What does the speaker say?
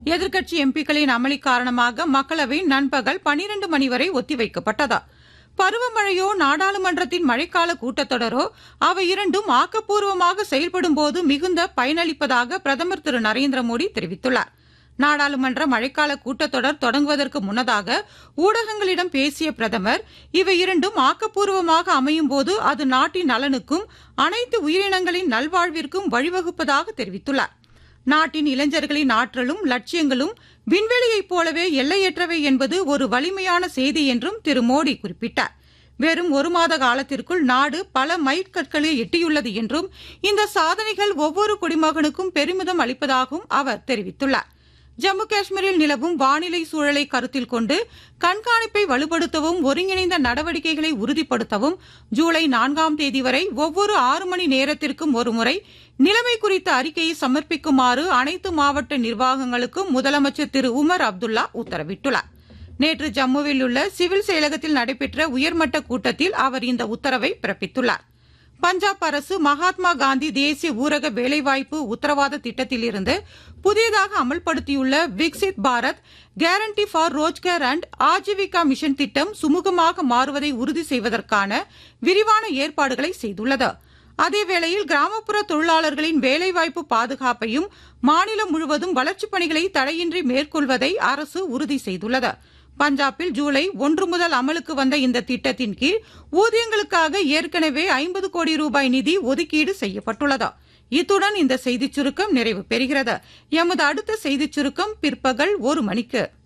எதிர்க்கட்சி எம்பிக்களின் அமளி காரணமாக மக்களவை நண்பகல் பனிரண்டு மணி வரை ஒத்திவைக்கப்பட்டது பருவமழையோ நாடாளுமன்றத்தின் மழைக்கால கூட்டத்தொடரோ அவை இரண்டும் ஆக்கப்பூர்வமாக செயல்படும் போது மிகுந்த பயனளிப்பதாக பிரதமர் திரு நரேந்திர மோடி தெரிவித்துள்ளார் நாடாளுமன்ற மழைக்கால கூட்டத்தொடர் தொடங்குவதற்கு முன்னதாக ஊடகங்களிடம் பேசிய பிரதமர் இவை இரண்டும் ஆக்கப்பூர்வமாக அமையும் போது அது நாட்டின் நலனுக்கும் அனைத்து உயிரினங்களின் நல்வாழ்விற்கும் வழிவகுப்பதாக தெரிவித்துள்ளார் நாட்டின் இளைஞர்களின் ஆற்றலும் லட்சியங்களும் விண்வெளியைப் போலவே எல்லையற்றவை என்பது ஒரு வலிமையான செய்தி என்றும் திரு மோடி குறிப்பிட்டார் வெறும் ஒரு மாத காலத்திற்குள் நாடு பல மைல்கற்களை எட்டியுள்ளது என்றும் இந்த சாதனைகள் ஒவ்வொரு குடிமகனுக்கும் பெருமிதம் அளிப்பதாகவும் அவர் தெரிவித்துள்ளார் ஜம்மு காஷ்மீரில் நிலவும் வானிலை சூழலை கருத்தில் கொண்டு கண்காணிப்பை வலுப்படுத்தவும் ஒருங்கிணைந்த நடவடிக்கைகளை உறுதிப்படுத்தவும் ஜூலை நான்காம் தேதி வரை ஒவ்வொரு ஆறு மணி நேரத்திற்கும் ஒருமுறை நிலைமை குறித்த அறிக்கையை சமர்ப்பிக்குமாறு அனைத்து மாவட்ட நிர்வாகங்களுக்கும் முதலமைச்சர் திரு உமர் அப்துல்லா உத்தரவிட்டுள்ளார் நேற்று ஜம்முவில் உள்ள சிவில் செயலகத்தில் நடைபெற்ற உயர்மட்ட கூட்டத்தில் அவர் இந்த உத்தரவை பிறப்பித்துள்ளார் பஞ்சாப் அரசு மகாத்மா காந்தி தேசிய ஊரக வேலைவாய்ப்பு உத்தரவாத திட்டத்திலிருந்து புதியதாக அமல்படுத்தியுள்ள Viksit Bharat guarantee for Rozgar and Ajeevika mission திட்டம் சுமூகமாக மாறுவதை உறுதி செய்வதற்கான விரிவான ஏற்பாடுகளை செய்துள்ளது அதேவேளையில் கிராமப்புற தொழிலாளர்களின் வேலைவாய்ப்பு பாதுகாப்பையும் மாநிலம் முழுவதும் வளர்ச்சிப் பணிகளை தடையின்றி மேற்கொள்வதை அரசு உறுதி செய்துள்ளது பஞ்சாபில் ஜூலை ஒன்று முதல் அமலுக்கு வந்த இந்த திட்டத்தின் கீழ் ஊதியங்களுக்காக ஏற்கனவே ஐம்பது கோடி ரூபாய் நிதி ஒதுக்கீடு செய்யப்பட்டுள்ளது இத்துடன் இந்த செய்திச் சுருக்கம் நிறைவு பெறுகிறது எமது அடுத்த செய்திச் சுருக்கம் பிற்பகல் ஒரு மணிக்கு